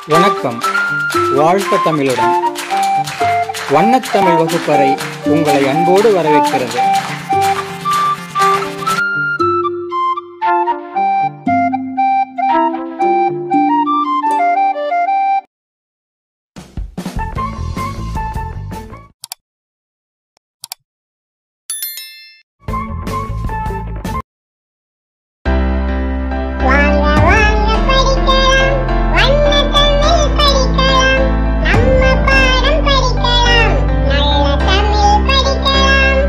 வணக்கம் வாழ்க தமிழுடன் வண்ணத்தமிழ் வகுப்பறை உங்களை அன்போடு வரவேற்கிறது வாங்க வாங்க படிக்கலாம் வண்ண தமிழ் படிக்கலாம் நம்ம பாடம் படிக்கலாம் நல்ல தமிழ் படிக்கலாம்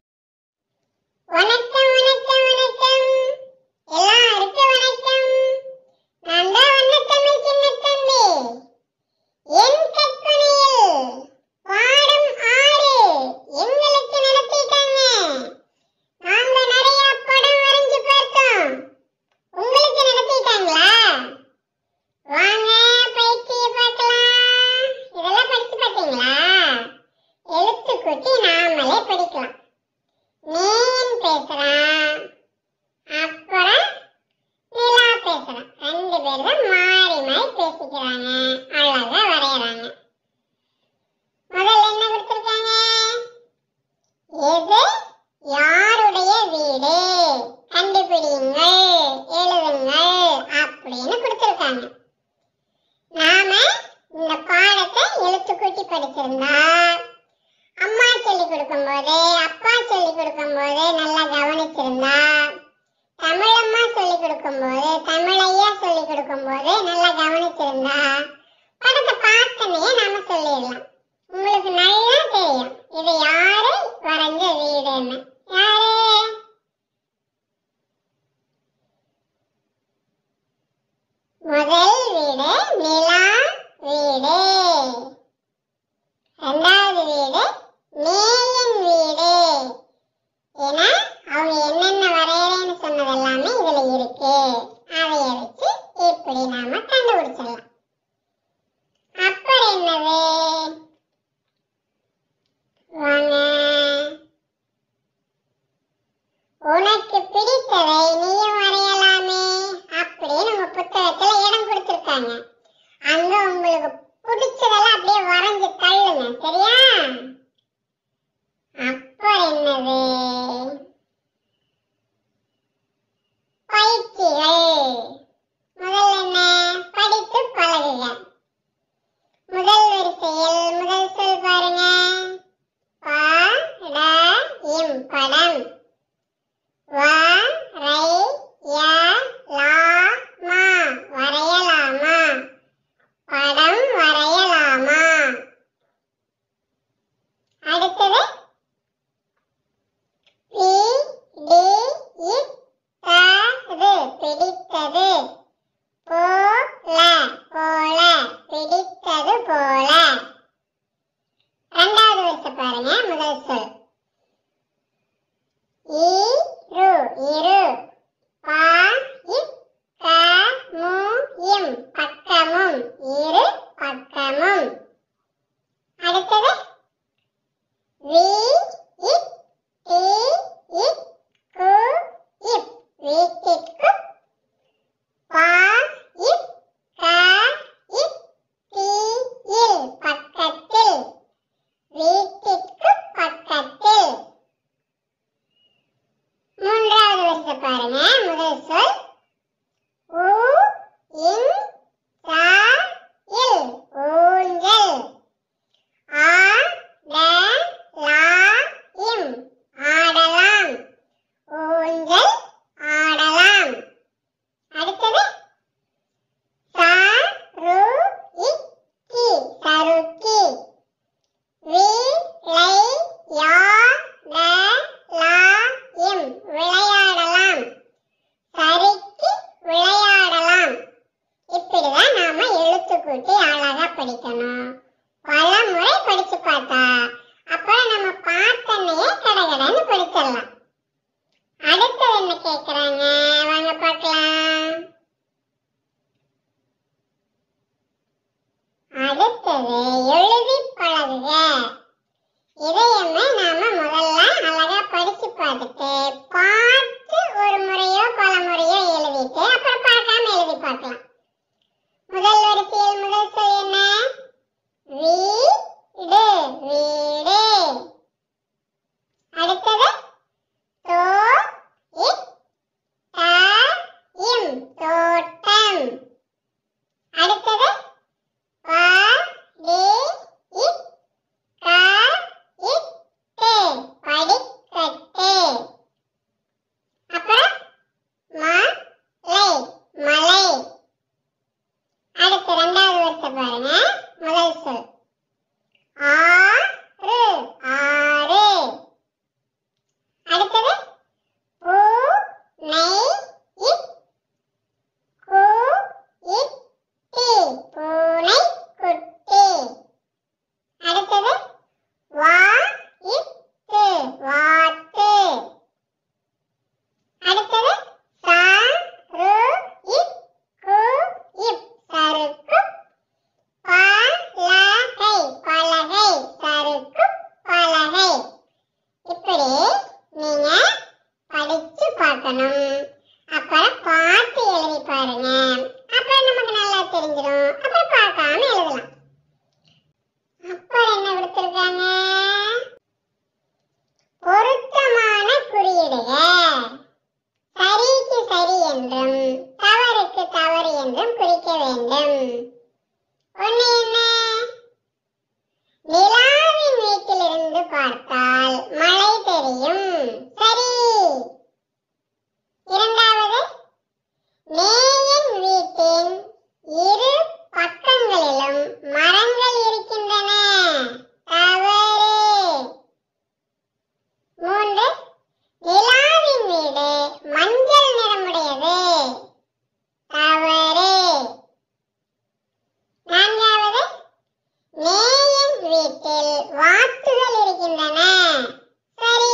வணக்கம் வணக்கம் வணக்கம் எல்லாருக்கும் வணக்கம் நான் தான் வண்ண தமிழ் சின்ன தம்பி என் கற்பனையில் பாடம் ஆறு எங்களுக்கு நடத்திட்டாங்க நாங்க நிறைய படம் வரைஞ்சு பார்த்தோம் உங்களுக்கு நடத்திட்டாங்களா வாங்க பயிற்சியை பார்க்கலாம் இதெல்லாம் படிச்சு பார்த்தீங்களா எழுத்து கூட்டி நாமளே படிக்கலாம் நேயன் பேசுறான் அப்புறம் நிலா பேசுறான் ரெண்டு பேரும் தான் மாறி மாறி பேசிக்கிறாங்க அழகா வரையறாங்க முதல்ல என்ன கொடுத்திருக்காங்க எது யாருடைய வீடு கண்டுபிடியுங்கள் எழுதுங்கள் அப்படின்னு கொடுத்திருக்காங்க நாம இந்த பாடத்தை எழுத்து கூட்டி படிச்சிருந்தா அம்மா சொல்லி கொடுக்கும்போது அப்பா சொல்லி கொடுக்கும்போது நல்லா கவனிச்சிருந்தா தமிழம்மா சொல்லி கொடுக்கும்போது தமிழையா சொல்லி கொடுக்கும்போது நல்லா கவனிச்சிருந்தா படத்தை பார்த்தனே நாம சொல்லிடலாம் உங்களுக்கு நல்லா தெரியும் இது யாரு வரைஞ்ச வீடுன்னு யாரு முதல் வீடு நிலா வீடு இரண்டாவது வீடு மேயன் வீடு ஏன்னா அவங்க என்னென்ன வரையறேன்னு சொன்னது எல்லாமே இதுல இருக்கு அதைய வச்சு இப்படி நாம கண்டுபிடிச்சிடலாம் அப்புறம் என்னது வாங்க உனக்கு பிடித்ததை நீயும் வரையலாமே அப்படின்னு உங்க புத்தகத்துல இடம் கொடுத்திருக்காங்க அங்க உங்களுக்கு பிடிச்சதெல்லாம் அப்படியே வரைஞ்சு தள்ளுங்க சரியா அப்புறம் என்னது பயிற்சிகள் முதல்ல என்ன படித்து பழகுக முதல் வரிசையில் முதல் சொல் பாருங்க ப ட இம் படம் வ ரை ய லா மா வரையலாமா படம் வரையலாமா அடுத்தது பி டி இட் தது பிடித்தது போல போல பிடித்தது போல இரண்டாவது வருஷம் பாருங்க முதல் சொல் இரு இரு பா இக் க மு இம் பக்கமும் இரு பக்கமும் அடுத்தது வி இக் டி இக் கு இப் வீட்டிற்கு பா இக் க இக் டி இல் பக்கத்தில் வீட்டிற்கு பக்கத்தில் மூன்றாவது வருஷ பாருங்க முதல் சொல் ஊ இன் சா இல் ஊஞ்சல் ஆ ட லா இம் ஆடலாம் ஊஞ்சல் ஆடலாம் அடுத்தது சா ரு இக் கி சருக்கி வி லை யா ட லா இம் விளையாடலாம் சரிக்கு விளையாடலாம் இப்படிதான் நாம எழுத்து கூட்டி அழகா படிக்கணும் பல முறை படிச்சு பார்த்தா அப்புறம் நம்ம பார்த்தனையே கடகடன்னு படிச்சிடலாம் அடுத்தது என்ன கேக்குறாங்க வாங்க பார்க்கலாம் அடுத்தது எழுதி பழகுக இதையுமே நாம முதல்ல அழகா படிச்சு பார்த்துட்டு பார்த்து ஒரு முறையோ பல முறையோ எழுதிட்டு அப்புறம் பார்க்காம எழுதி பார்க்கலாம் முதல் வரிசையில் முதல் பதத்தை பாருங்க முதல் சொல் ஆறு ஆறு அடுத்தது பூ நெய் இட் கு இட்டி பூனை குட்டி அடுத்தது வா இட்டு வாத்து அடுத்தது சா ரு இப் கு இப் சருக்கு பலகை பலகை சருக்கு பலகை இப்படி நீங்க படிச்சு பார்க்கணும் அப்புறம் பார்த்து எழுதி பாருங்க அப்புறம் நமக்கு நல்லா தெரிஞ்சிடும் அப்புறம் பார்க்காம எழுதலாம் அப்புறம் என்ன கொடுத்திருக்காங்க பொருத்தமான குறியிடுக சரிக்கு சரி என்றும் தவறுக்கு தவறு என்றும் குறிக்க வேண்டும் ஒண்ணு என்ன நிலாவின் வீட்டிலிருந்து பார்த்தால் மழை தெரியும் சரி இரண்டாவது நேயன் வீட்டின் இரு பக்கங்களிலும் மரங்கள் இருக்கின்றன தவறு மூன்று நிலாவின் வீடு மஞ்சள் நிறமுடையது தவறு நான்காவது நேயன் வீட்டில் வாத்துகள் இருக்கின்றன சரி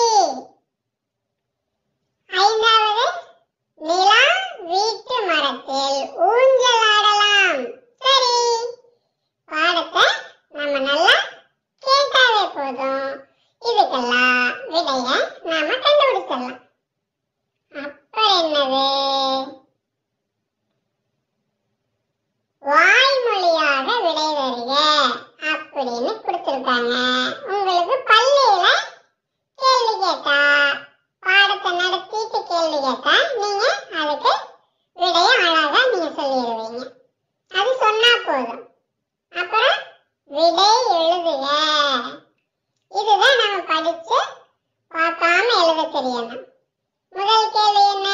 ஐந்தாவது நிலா வீட்டு மரத்தில் ஊஞ்சலாடலாம் சரி பாடத்தை நம்ம நல்லா கேட்டாவே போதும் இதுக்கெல்லாம் விடைய நாம கண்டுபிடிச்சிடலாம் அப்புறம் என்னது வாய்மொழியாக விடை தருக அப்படின்னு கொடுத்திருக்காங்க உங்களுக்கு பள்ளியில கேள்வி கேட்டா பாடத்தை நடத்திட்டு கேள்வி கேட்டா நீங்க அதுக்கு விடைய அழகா நீங்க சொல்லிடுவீங்க அது சொன்னா போதும் அப்புறம் விடை எழுதுக இதுதான் நம்ம படிச்சு பார்க்காம எழுத தெரியணும் முதல் கேள்வி என்ன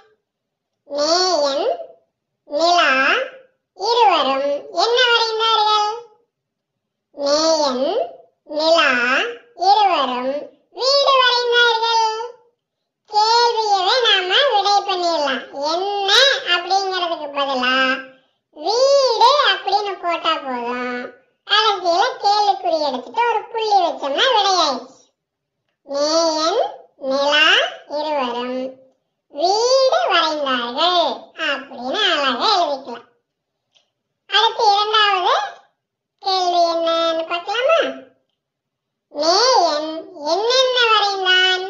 நேயன் நிலா இருவரும் என்ன வரைந்தார்கள் நேயன் நிலா இருவரும் வீடு வரைந்தார்கள் கேள்வியவே நாம விடை பண்ணிடலாம் என்ன அப்படிங்கிறதுக்கு பதிலா வீடு அப்படின்னு போட்டா போதும் கடைசியில கேள்விக்குறி எடுத்துட்டு ஒரு புள்ளி வச்சோம்னா விடையாயிடுச்சு நேயன் நிலா இருவரும் வீடு வரைந்தார்கள் அப்படின்னு அழகா எழுதிக்கலாம் அடுத்து இரண்டாவது கேள்வி என்னன்னு பார்க்கலாமா நேயன் என்னென்ன வரைந்தான்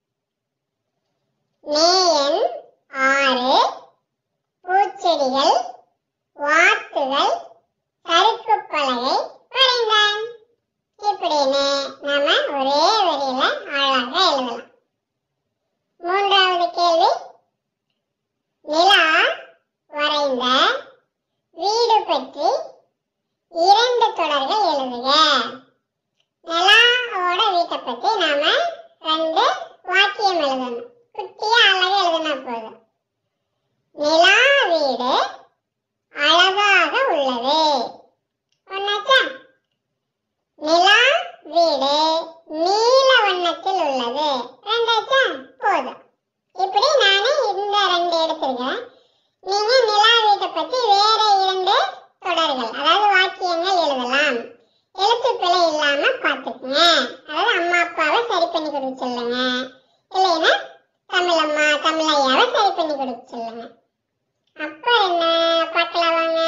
நேயன் ஆறு பூச்செடிகள் வாத்துகள் சறுக்கு பலகை வரைந்தான் இப்படின்னு நாம ஒரே வரியில அழகா எழுதலாம் மூன்றாவது கேள்வி நிலா வரைந்த வீடு பற்றி இரண்டு தொடர்கள் எழுதுக நிலாவோட வீட்டை பத்தி நாம ரெண்டு வாக்கியம் எழுதணும் குட்டியா அழகா எழுதினா போதும் நிலா வீடு அழகாக உள்ளது ஒன்னாச்சா நிலா வீடு நீல வண்ணத்தில் உள்ளது ரெண்டாச்சா போதும் இப்படி நானே இந்த ரெண்டு எடுத்திருக்கிறேன் நீங்க நிலா வீட்டை பத்தி வேற இரண்டு தொடர்கள் அதாவது வாக்கியங்கள் எழுதலாம் எழுத்து பிழை இல்லாம பாத்துக்குங்க அதாவது அம்மா அப்பாவை சரி பண்ணி கொடுக்க சொல்லுங்க இல்லைன்னா தமிழ் அம்மா தமிழ் ஐயாவை சரி பண்ணி கொடுக்க சொல்லுங்க அப்புறம் என்ன பார்க்கலாம் வாங்க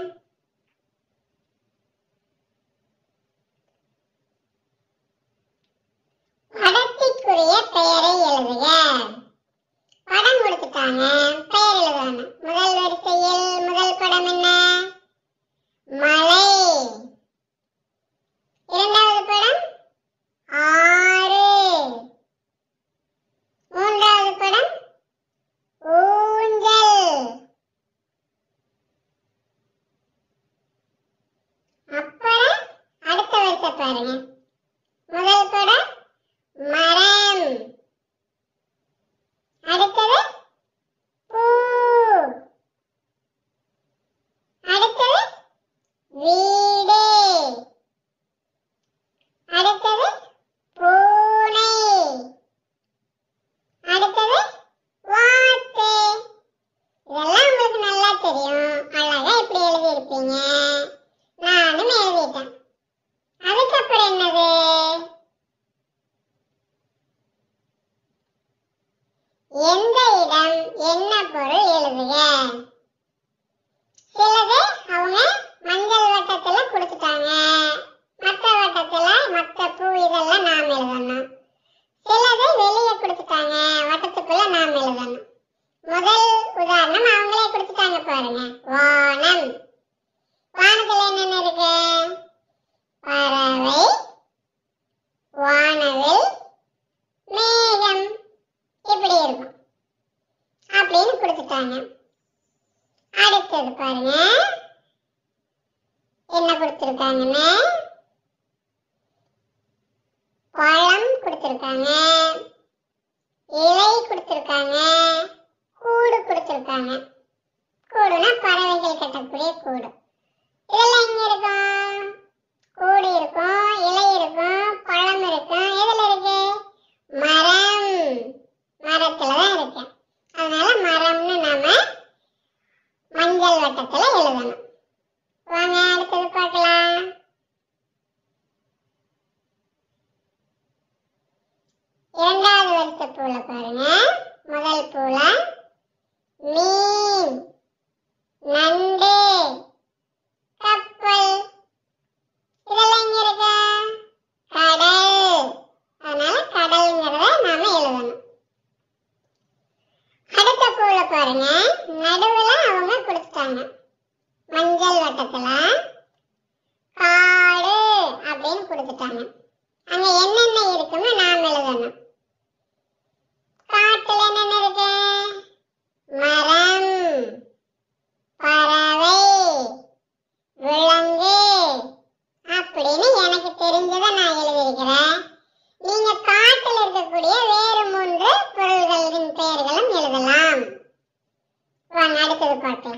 படத்திற்குரிய பெயரை எழுதுக படம் கொடுத்துட்டாங்க பெயர் எழுதணும் முதல் வரிசையில் முதல் படம் என்ன மலை இரண்டாவது படம் ஆறு மூன்றாவது படம் ஊஞ்சல் அப்புறம் அடுத்த வரிசை பாருங்க முதல் படம் மரம் அடுத்தது பூ அடுத்தது வீடு எழுதியிருப்பீங்க நானும் எழுதிட்டேன் அதுக்கப்புறம் என்னது எந்த இடம் என்ன பொருள் எழுதுக சிலது அவங்க மஞ்சள் வட்டத்துல கொடுத்துட்டாங்க மற்ற வட்டத்துல மற்ற பூ இதெல்லாம் நாம் எழுதணும் சிலது வெளியே கொடுத்துட்டாங்க வட்டத்துக்குள்ள நாம் எழுதணும் முதல் உதாரணம் அவங்களே கொடுத்துட்டாங்க பாருங்க வானம் வானத்துல என்னென்ன இருக்கு பறவை வானவில் மேகம் இப்படி இருக்கும் அப்படின்னு கொடுத்துட்டாங்க அடுத்தது பாருங்க என்ன கொடுத்துருக்காங்கன்னு பழம் கொடுத்துருக்காங்க இலை கொடுத்துருக்காங்க கூடு கொடுத்துருக்காங்க கூடுனா பறவைகள் கட்டக்கூடிய கூடு இதெல்லாம் எங்க இருக்கும் கூடு இருக்கும் இலை இருக்கும் பழம் இருக்கும் எதுல இருக்கு மரம் மரத்துல தான் இருக்கு அதனால மரம்னு நாம மஞ்சள் வட்டத்துல எழுதணும் வாங்க அடுத்தது பார்க்கலாம் இரண்டாவது வரிசை பூல பாருங்க முதல் பூல மீன் நண்டு கப்பல் இதெல்லாம் எங்க இருக்கு கடல் அதனால கடல்ங்கிறத நாம எழுதணும் அடுத்த பூல பாருங்க நடுவுல அவங்க கொடுத்துட்டாங்க மஞ்சள் வட்டத்துல காடு அப்படின்னு கொடுத்துட்டாங்க அங்க என்னென்ன இருக்குன்னு நாம எழுதணும் காட்டுல என்னென்ன இருக்கு மரம் பறவை விலங்கு அப்படின்னு எனக்கு தெரிஞ்சதை நான் எழுதியிருக்கிறேன் நீங்க காட்டில் இருக்கக்கூடிய வேறு மூன்று பொருள்களின் பெயர்களும் எழுதலாம் வாங்க அடுத்தது பார்க்கலாம்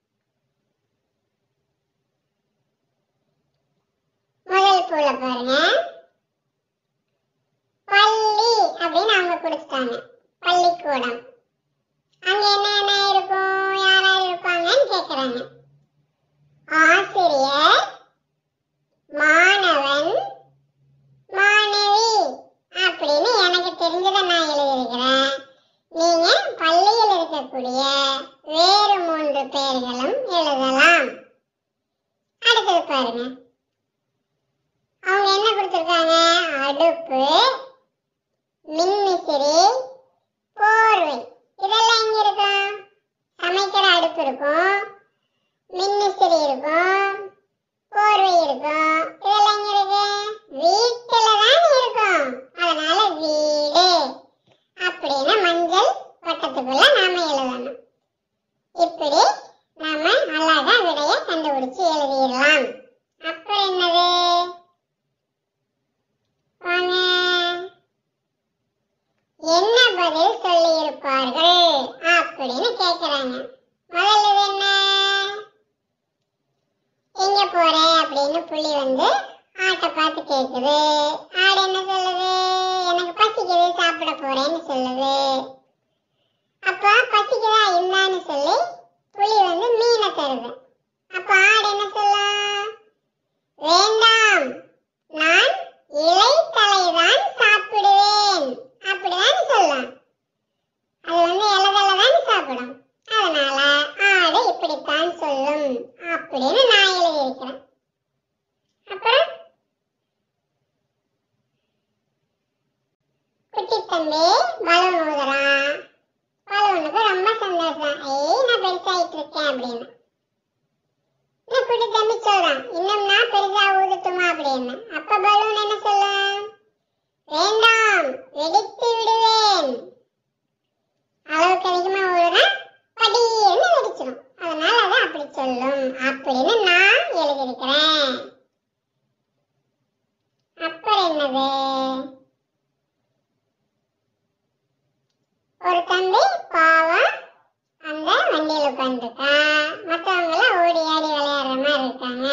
முதல் பூல பாருங்க பள்ளி அப்படின்னு அவங்க கொடுத்துட்டாங்க பள்ளிக்கூடம் அங்க என்ன என்ன இருக்கும் யார் யார் இருப்பாங்கன்னு கேக்குறாங்க ஆசிரியர் மாணவன் மாணவி அப்படின்னு எனக்கு தெரிஞ்சதை நான் எழுதியிருக்கிறேன் நீங்க பள்ளியில் இருக்கக்கூடிய வேறு மூன்று பெயர்களும் எழுதலாம் அடுத்தது பாருங்க அவங்க என்ன கொடுத்திருக்காங்க அடுப்பு மின்விசிறி போர்வை இதெல்லாம் எங்க இருக்கும் சமைக்கிற அடுப்பு இருக்கும் மின்விசிறி இருக்கும் போர்வை இருக்கும் இதெல்லாம் எங்க இருக்கு வீட்டுல தான் இருக்கும் அதனால வீடு அப்படின்னு மஞ்சள் வட்டத்துக்குள்ள நாம எழுதணும் இப்படி நாம அழகா விடைய கண்டுபிடிச்சு எழுதிடலாம் அப்புறம் என்னது வாங்க என்ன பதில் சொல்லி இருப்பார்கள் அப்படின்னு கேக்குறாங்க முதல்ல இது என்ன எங்க போற அப்படின்னு புலி வந்து ஆட்டை பார்த்து கேக்குது ஆடு என்ன சொல்லுது எனக்கு பசிக்குது சாப்பிட போறேன்னு சொல்லுது அப்ப பசிக்குதா இந்தான்னு சொல்லி புலி வந்து மீனை தருது அப்ப ஆடு என்ன சொல்லும் வேண்டாம் நான் இலை தலைதான் சாப்பிடுவேன் அப்படிதான் சொல்லும் அது வந்து இலதலை தான் சாப்பிடும் அதனால ஆடு இப்படித்தான் சொல்லும் அப்படின்னு நான் எழுதியிருக்கிறேன் அப்புறம் குட்டி தம்பி பலூன் ஊதுறான் பலூனுக்கு ரொம்ப சந்தோஷம் ஏய் நான் பெருசாயிட்டு இருக்கேன் அப்படின்னு இந்த குட்டி தம்பி சொல்றான் இன்னும் நான் பெருசா ஊதட்டுமா அப்படின்னு அப்ப பலூன் என்ன சொல்லும் வேண்டாம் வெடித்து விடுவேன் அளவுக்கு அதிகமா ஊதுனா படின்னு வெடிச்சிடும் அதனால அது அப்படி சொல்லும் அப்படின்னு நான் எழுதியிருக்கிறேன் அப்புறம் என்னது ஒரு தம்பி பாவம் அந்த வண்டியில உட்காந்துருக்கான் மற்றவங்க எல்லாம் ஓடி ஆடி விளையாடுற மாதிரி இருக்காங்க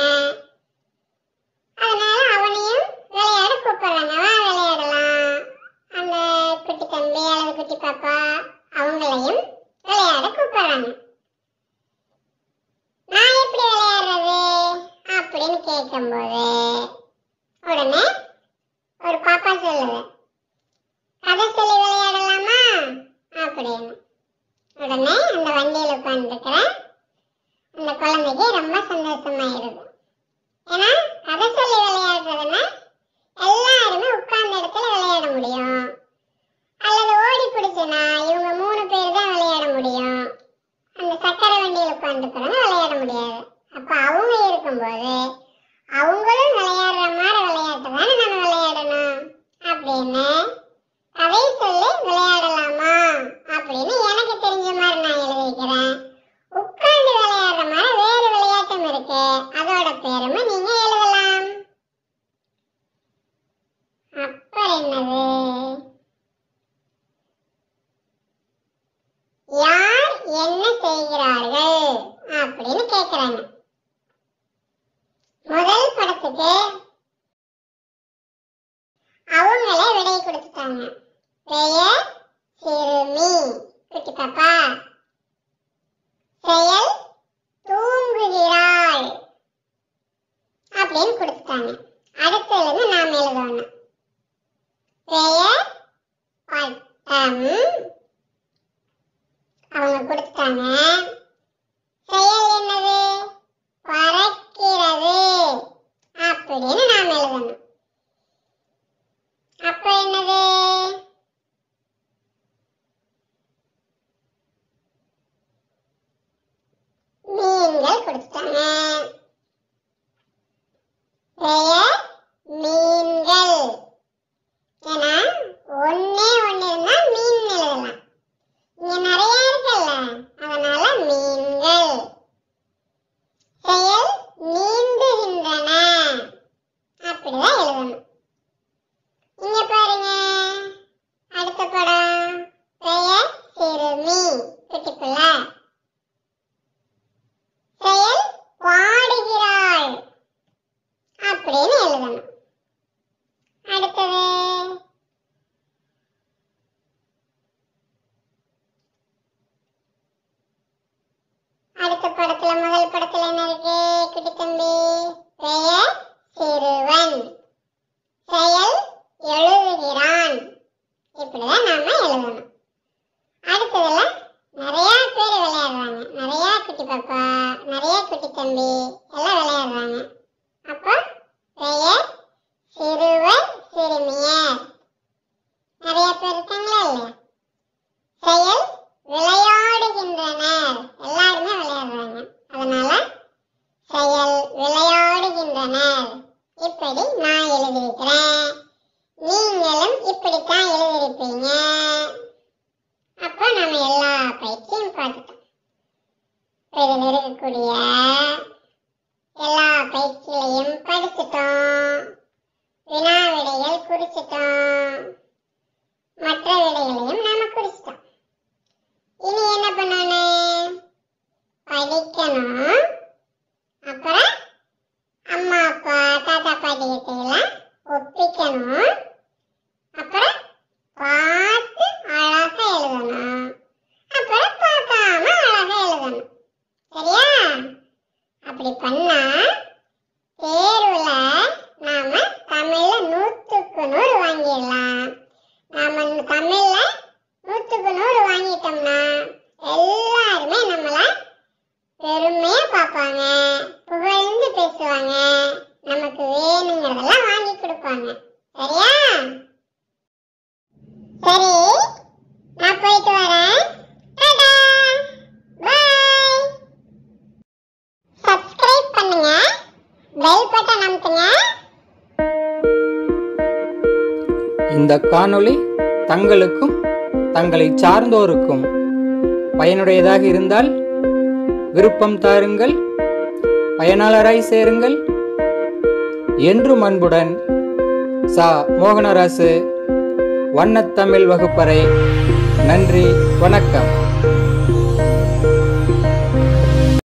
அதனால அவனையும் விளையாட கூப்பிடுறாங்க வா விளையாடலாம் அந்த குட்டி தம்பி அல்லது குட்டி பாப்பா அவங்களையும் விளையாட கூப்பிடுறாங்க நான் எப்படி விளையாடுறது கேட்கும்போது உடனே ஒரு பாப்பா சொல்லுது கதை சொல்லி விளையாடலாமா அப்படின்னு உடனே அந்த வண்டியில் உட்காந்துருக்கிற அந்த குழந்தைக்கு ரொம்ப சந்தோஷமாயிருது ஏன்னா கதை சொல்லி விளையாடுறதுன்னா எல்லாருமே உட்கார்ந்த இடத்துல விளையாட முடியும் அல்லது ஓடி பிடிச்சுனா இவங்க மூணு பேர் தான் விளையாட முடியும் அந்த சக்கரை வண்டியில் உட்காந்துக்கிறவங்க விளையாட முடியாது அப்ப அவங்க இருக்கும்போது அவங்களும் விளையாடுற மாதிரி விளையாட்டு தானே நம்ம விளையாடணும் அப்படின்னு கதை சொல்லி விளையாடலாமா அப்படின்னு எனக்கு தெரிஞ்ச மாதிரி நான் எழுதிக்கிறேன் உட்கார்ந்து விளையாடுற மாதிரி வேறு விளையாட்டும் இருக்கு அதோட பேருமே நீங்க எழுதலாம் அப்புறம் என்னது யார் என்ன செய்கிறார்கள் அப்படின்னு கேக்குறாங்க முதல் படத்துக்கு அவங்களே விடை கொடுத்துட்டாங்க பெயர் சிறுமி குட்டி பாப்பா செயல் தூங்குகிறாள் அப்படின்னு கொடுத்துட்டாங்க அடுத்ததுல இருந்து நாம எழுதணும் பெயர் பட்டம் அவங்க கொடுத்துட்டாங்க செயல் என்னது பறக்கிறது அப்படின்னு நாம எழுதணும் அப்ப என்னது மீன்கள் கொடுத்துட்டாங்க பெயர் மீன்கள் ஏன்னா ஒன்னே ஒண்ணு இருந்தா மீன் எழுதலாம் இங்க நிறைய இருக்குல்ல அதனால மீன்கள் செயல் நீந்துகின்றன அப்படிதான் எழுதணும் இங்க பாருங்க அடுத்த படம் பெயர் சிறுமி குட்டிப்புள்ள செயல் பாடுகிறாள் அப்படின்னு எழுதணும் அடுத்தது அடுத்த படத்துல முதல் படத்துல என்ன இருக்கு குட்டி தம்பி பெயர் சிறுவன் செயல் எழுதுகிறான் இப்படிதான் நாம எழுதணும் அடுத்ததுல நிறைய பேர் விளையாடுறாங்க நிறைய குட்டி பாப்பா நிறைய குட்டி தம்பி எல்லாம் விளையாடுறாங்க அப்போ பெயர் சிறுவர் சிறுமியர் நிறைய பேர் இருக்காங்களா இல்லையா செயல் விளையாடுகின்றனர் எல்லாருமே விளையாடுறாங்க அதனால செயல் விளையாடுகின்றனர் இப்படி நான் எழுதியிருக்கிறேன் நீங்களும் இப்படித்தான் எழுதியிருப்பீங்க அப்போ நம்ம எல்லா பயிற்சியும் பார்த்துட்டோம் இதில் இருக்கக்கூடிய எல்லா பயிற்சிகளையும் படிச்சிட்டோம் வினா விடைகள் குறிச்சிட்டோம் மற்ற விடைகளையும் நாம குறிச்சிட்டோம் இனி என்ன பண்ணணும் படிக்கணும் அப்புறம் அம்மா அப்பா தாத்தா பாட்டி கிட்ட எல்லாம் ஒப்பிக்கணும் அப்புறம் பார்த்து அழகா எழுதணும் அப்புறம் பார்க்காம அழகா எழுதணும் சரியா அப்படி பண்ணா தேர்வுல நாம தமிழ்ல நூத்துக்கு நூறு வாங்கிடலாம் நாம தமிழ்ல நூத்துக்கு நூறு வாங்கிட்டோம்னா எல்லாருமே நம்மள பெருமையா பார்ப்பாங்க புகழ்ந்து பேசுவாங்க நமக்கு வேணுங்கிறதெல்லாம் வாங்கி கொடுப்பாங்க சரியா சரி நான் போயிட்டு வரேன் டாடா பாய் சப்ஸ்கிரைப் பண்ணுங்க பெல் பட்டன் அமுத்துங்க இந்த காணொளி தங்களுக்கும் தங்களை சார்ந்தோருக்கும் பயனுடையதாக இருந்தால் விருப்பம் தாருங்கள் பயனாளராய் சேருங்கள் என்றும் அன்புடன் சா மோகனராசு வண்ணத்தமிழ் வகுப்பறை நன்றி வணக்கம்